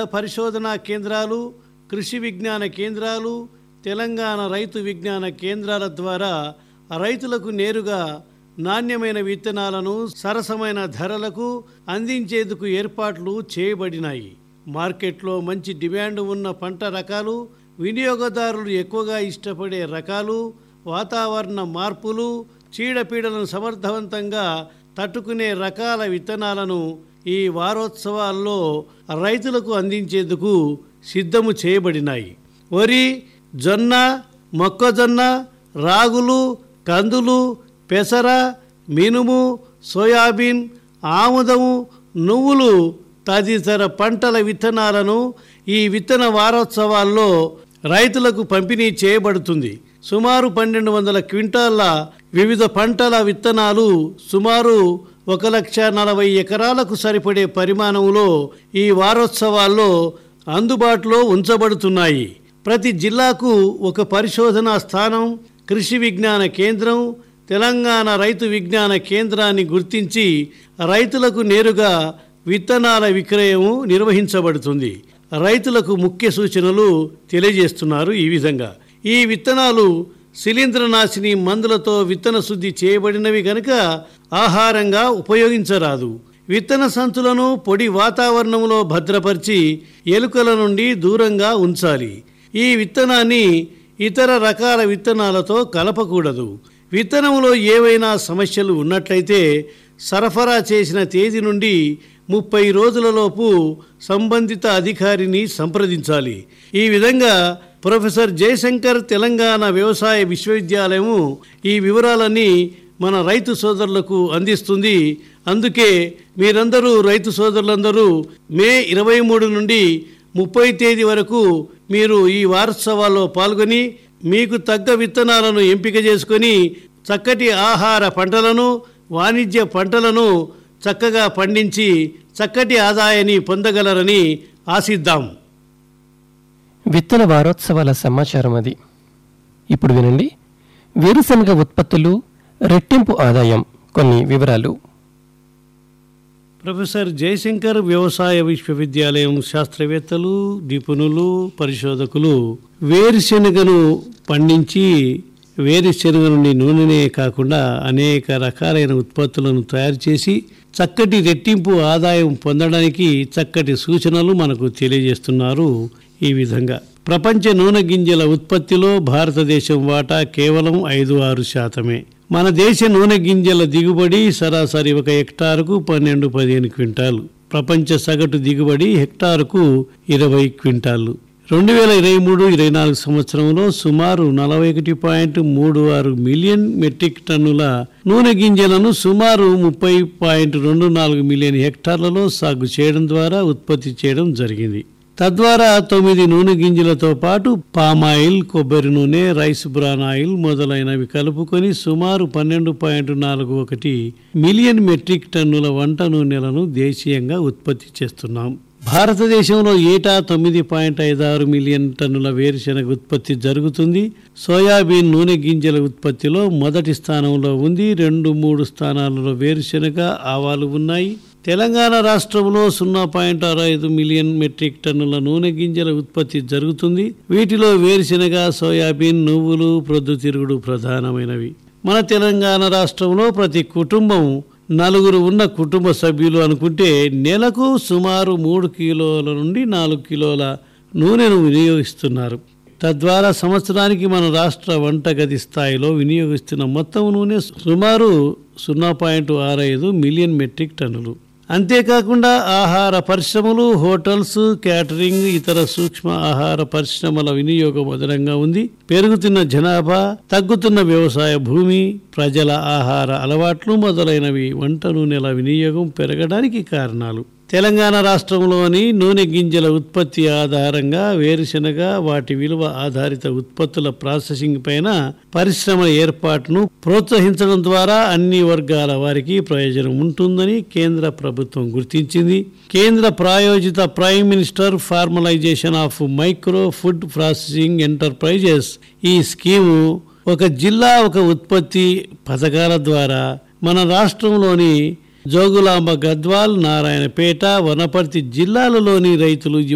పరిశోధనా కేంద్రాలు కృషి విజ్ఞాన కేంద్రాలు తెలంగాణ రైతు విజ్ఞాన కేంద్రాల ద్వారా రైతులకు నేరుగా నాణ్యమైన విత్తనాలను సరసమైన ధరలకు అందించేందుకు ఏర్పాట్లు చేయబడినాయి మార్కెట్లో మంచి డిమాండ్ ఉన్న పంట రకాలు వినియోగదారులు ఎక్కువగా ఇష్టపడే రకాలు వాతావరణ మార్పులు చీడపీడలను సమర్థవంతంగా తట్టుకునే రకాల విత్తనాలను ఈ వారోత్సవాల్లో రైతులకు అందించేందుకు సిద్ధము చేయబడినాయి వరి జొన్న మొక్కజొన్న రాగులు కందులు పెసర మినుము సోయాబీన్ ఆముదము నువ్వులు తదితర పంటల విత్తనాలను ఈ విత్తన వారోత్సవాల్లో రైతులకు పంపిణీ చేయబడుతుంది సుమారు పన్నెండు వందల క్వింటాళ్ల వివిధ పంటల విత్తనాలు సుమారు ఒక లక్ష నలభై ఎకరాలకు సరిపడే పరిమాణంలో ఈ వారోత్సవాల్లో అందుబాటులో ఉంచబడుతున్నాయి ప్రతి జిల్లాకు ఒక పరిశోధనా స్థానం కృషి విజ్ఞాన కేంద్రం తెలంగాణ రైతు విజ్ఞాన కేంద్రాన్ని గుర్తించి రైతులకు నేరుగా విత్తనాల విక్రయము నిర్వహించబడుతుంది రైతులకు ముఖ్య సూచనలు తెలియజేస్తున్నారు ఈ విధంగా ఈ విత్తనాలు శిలీంద్రనాశిని మందులతో విత్తన శుద్ధి చేయబడినవి కనుక ఆహారంగా ఉపయోగించరాదు విత్తన సంచులను పొడి వాతావరణంలో భద్రపరిచి ఎలుకల నుండి దూరంగా ఉంచాలి ఈ విత్తనాన్ని ఇతర రకాల విత్తనాలతో కలపకూడదు విత్తనంలో ఏవైనా సమస్యలు ఉన్నట్లయితే సరఫరా చేసిన తేదీ నుండి ముప్పై రోజులలోపు సంబంధిత అధికారిని సంప్రదించాలి ఈ విధంగా ప్రొఫెసర్ జయశంకర్ తెలంగాణ వ్యవసాయ విశ్వవిద్యాలయము ఈ వివరాలన్నీ మన రైతు సోదరులకు అందిస్తుంది అందుకే మీరందరూ రైతు సోదరులందరూ మే ఇరవై మూడు నుండి ముప్పై తేదీ వరకు మీరు ఈ వారోత్సవాల్లో పాల్గొని మీకు తగ్గ విత్తనాలను ఎంపిక చేసుకొని చక్కటి ఆహార పంటలను వాణిజ్య పంటలను చక్కగా పండించి చక్కటి ఆదాయాన్ని పొందగలరని ఆశిద్దాం విత్తన వారోత్సవాల సమాచారం అది ఇప్పుడు వినండి వేరుశనగ ఉత్పత్తులు రెట్టింపు ఆదాయం కొన్ని వివరాలు ప్రొఫెసర్ జయశంకర్ వ్యవసాయ విశ్వవిద్యాలయం శాస్త్రవేత్తలు నిపుణులు పరిశోధకులు వేరుశెనగను పండించి వేరుశెనగ నుండి నూనెనే కాకుండా అనేక రకాలైన ఉత్పత్తులను తయారు చేసి చక్కటి రెట్టింపు ఆదాయం పొందడానికి చక్కటి సూచనలు మనకు తెలియజేస్తున్నారు ఈ విధంగా ప్రపంచ నూనె గింజల ఉత్పత్తిలో భారతదేశం వాటా కేవలం ఐదు ఆరు శాతమే మన దేశ నూనె గింజల దిగుబడి సరాసరి ఒక హెక్టారుకు పన్నెండు పదిహేను క్వింటాలు ప్రపంచ సగటు దిగుబడి హెక్టారుకు ఇరవై క్వింటాలు రెండు వేల ఇరవై మూడు ఇరవై నాలుగు సంవత్సరంలో సుమారు నలభై ఒకటి పాయింట్ మూడు ఆరు మిలియన్ మెట్రిక్ టన్నుల నూనె గింజలను సుమారు ముప్పై పాయింట్ రెండు నాలుగు మిలియన్ హెక్టార్లలో సాగు చేయడం ద్వారా ఉత్పత్తి చేయడం జరిగింది తద్వారా తొమ్మిది నూనె గింజలతో పాటు పామాయిల్ కొబ్బరి నూనె రైస్ బ్రాన్ ఆయిల్ మొదలైనవి కలుపుకొని సుమారు పన్నెండు పాయింట్ నాలుగు ఒకటి మిలియన్ మెట్రిక్ టన్నుల వంట నూనెలను దేశీయంగా ఉత్పత్తి చేస్తున్నాం భారతదేశంలో ఏటా తొమ్మిది పాయింట్ ఐదు ఆరు మిలియన్ టన్నుల వేరుశెనగ ఉత్పత్తి జరుగుతుంది సోయాబీన్ నూనె గింజల ఉత్పత్తిలో మొదటి స్థానంలో ఉంది రెండు మూడు స్థానాలలో వేరుశెనగ ఆవాలు ఉన్నాయి తెలంగాణ రాష్ట్రంలో సున్నా పాయింట్ ఆరు ఐదు మిలియన్ మెట్రిక్ టన్నుల నూనె గింజల ఉత్పత్తి జరుగుతుంది వీటిలో వేరుశెనగ సోయాబీన్ నువ్వులు ప్రొద్దుతిరుగుడు ప్రధానమైనవి మన తెలంగాణ రాష్ట్రంలో ప్రతి కుటుంబం నలుగురు ఉన్న కుటుంబ సభ్యులు అనుకుంటే నెలకు సుమారు మూడు కిలోల నుండి నాలుగు కిలోల నూనెను వినియోగిస్తున్నారు తద్వారా సంవత్సరానికి మన రాష్ట్ర వంటగది స్థాయిలో వినియోగిస్తున్న మొత్తం నూనె సుమారు సున్నా పాయింట్ ఆరు ఐదు మిలియన్ మెట్రిక్ టన్నులు అంతేకాకుండా ఆహార పరిశ్రమలు హోటల్స్ క్యాటరింగ్ ఇతర సూక్ష్మ ఆహార పరిశ్రమల వినియోగం అదనంగా ఉంది పెరుగుతున్న జనాభా తగ్గుతున్న వ్యవసాయ భూమి ప్రజల ఆహార అలవాట్లు మొదలైనవి వంట నూనెల వినియోగం పెరగడానికి కారణాలు తెలంగాణ రాష్ట్రంలోని నూనె గింజల ఉత్పత్తి ఆధారంగా వేరుశెనగ వాటి విలువ ఆధారిత ఉత్పత్తుల ప్రాసెసింగ్ పైన పరిశ్రమ ఏర్పాటును ప్రోత్సహించడం ద్వారా అన్ని వర్గాల వారికి ప్రయోజనం ఉంటుందని కేంద్ర ప్రభుత్వం గుర్తించింది కేంద్ర ప్రాయోజిత prime minister formalisation of micro food processing enterprises ఈ స్కీము ఒక జిల్లా ఒక ఉత్పత్తి పథకాల ద్వారా మన రాష్ట్రంలోని జోగులాంబ గద్వాల్ నారాయణపేట వనపర్తి జిల్లాలలోని రైతులు